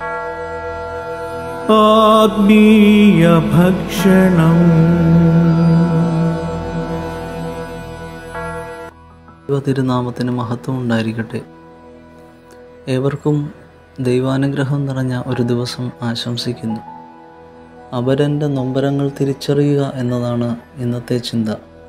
ആത്മീയ ഭക്ഷണം ദൈവ തിരുനാമത്തിന് മഹത്വം ഉണ്ടായിരിക്കട്ടെ ഏവർക്കും ദൈവാനുഗ്രഹം നിറഞ്ഞ ഒരു ദിവസം ആശംസിക്കുന്നു അപരൻ്റെ നൊമ്പരങ്ങൾ തിരിച്ചറിയുക എന്നതാണ് ഇന്നത്തെ ചിന്ത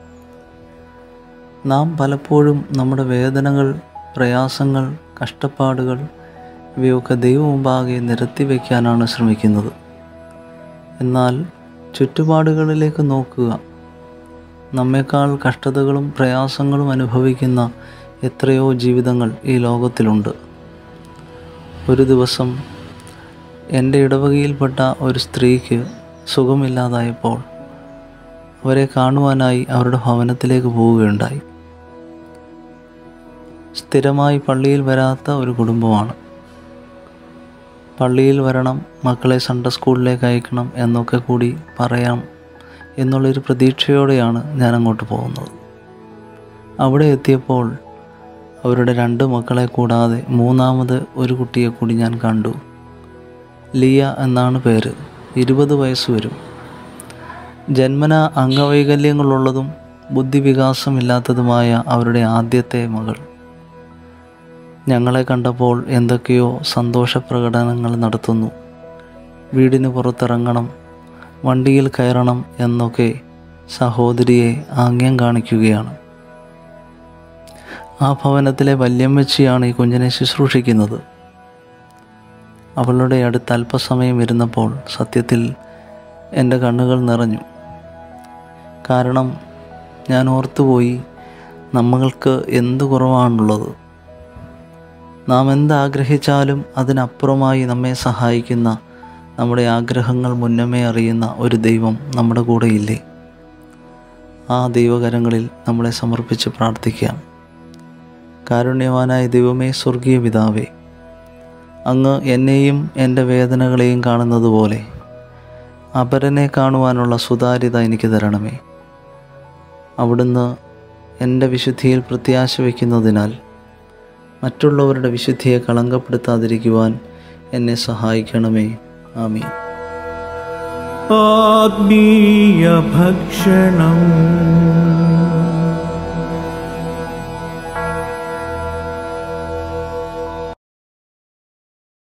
നാം പലപ്പോഴും നമ്മുടെ വേദനകൾ പ്രയാസങ്ങൾ കഷ്ടപ്പാടുകൾ ഇവയൊക്കെ ദൈവം മുമ്പാകെ നിരത്തി വയ്ക്കാനാണ് ശ്രമിക്കുന്നത് എന്നാൽ ചുറ്റുപാടുകളിലേക്ക് നോക്കുക നമ്മേക്കാൾ കഷ്ടതകളും പ്രയാസങ്ങളും അനുഭവിക്കുന്ന എത്രയോ ജീവിതങ്ങൾ ഈ ലോകത്തിലുണ്ട് ഒരു ദിവസം എൻ്റെ ഇടവകയിൽപ്പെട്ട ഒരു സ്ത്രീക്ക് സുഖമില്ലാതായപ്പോൾ അവരെ കാണുവാനായി അവരുടെ ഭവനത്തിലേക്ക് പോവുകയുണ്ടായി സ്ഥിരമായി പള്ളിയിൽ വരാത്ത ഒരു കുടുംബമാണ് പള്ളിയിൽ വരണം മക്കളെ സൺഡേ സ്കൂളിലേക്ക് അയക്കണം എന്നൊക്കെ കൂടി പറയാം എന്നുള്ളൊരു പ്രതീക്ഷയോടെയാണ് ഞാൻ അങ്ങോട്ട് പോകുന്നത് അവിടെ എത്തിയപ്പോൾ അവരുടെ രണ്ട് മക്കളെ കൂടാതെ മൂന്നാമത് ഒരു കുട്ടിയെ കൂടി ഞാൻ കണ്ടു ലിയ എന്നാണ് പേര് ഇരുപത് വയസ്സ് വരും ജന്മന അംഗവൈകല്യങ്ങളുള്ളതും ബുദ്ധിവികാസമില്ലാത്തതുമായ അവരുടെ ആദ്യത്തെ മകൾ ഞങ്ങളെ കണ്ടപ്പോൾ എന്തൊക്കെയോ സന്തോഷ പ്രകടനങ്ങൾ നടത്തുന്നു വീടിന് പുറത്തിറങ്ങണം വണ്ടിയിൽ കയറണം എന്നൊക്കെ സഹോദരിയെ ആംഗ്യം കാണിക്കുകയാണ് ആ ഭവനത്തിലെ വല്യമ്മച്ചിയാണ് ഈ കുഞ്ഞിനെ ശുശ്രൂഷിക്കുന്നത് അവളുടെ അടുത്ത് അല്പസമയം ഇരുന്നപ്പോൾ സത്യത്തിൽ എൻ്റെ കണ്ണുകൾ നിറഞ്ഞു കാരണം ഞാൻ ഓർത്തുപോയി നമ്മൾക്ക് എന്ത് കുറവാണുള്ളത് നാം എന്താഗ്രഹിച്ചാലും അതിനപ്പുറമായി നമ്മെ സഹായിക്കുന്ന നമ്മുടെ ആഗ്രഹങ്ങൾ മുന്നമേ അറിയുന്ന ഒരു ദൈവം നമ്മുടെ കൂടെ ഇല്ലേ ആ ദൈവകരങ്ങളിൽ നമ്മളെ സമർപ്പിച്ച് പ്രാർത്ഥിക്കാം കാരുണ്യവാനായ ദൈവമേ സ്വർഗീയ പിതാവേ അങ്ങ് എന്നെയും എൻ്റെ വേദനകളെയും കാണുന്നത് പോലെ അപരനെ കാണുവാനുള്ള സുതാര്യത എനിക്ക് തരണമേ അവിടുന്ന് എൻ്റെ വിശുദ്ധിയിൽ പ്രത്യാശ വയ്ക്കുന്നതിനാൽ മറ്റുള്ളവരുടെ വിശുദ്ധിയെ കളങ്കപ്പെടുത്താതിരിക്കുവാൻ എന്നെ സഹായിക്കണമേ ആമീൻ ആത്മീയ ഭക്ഷണം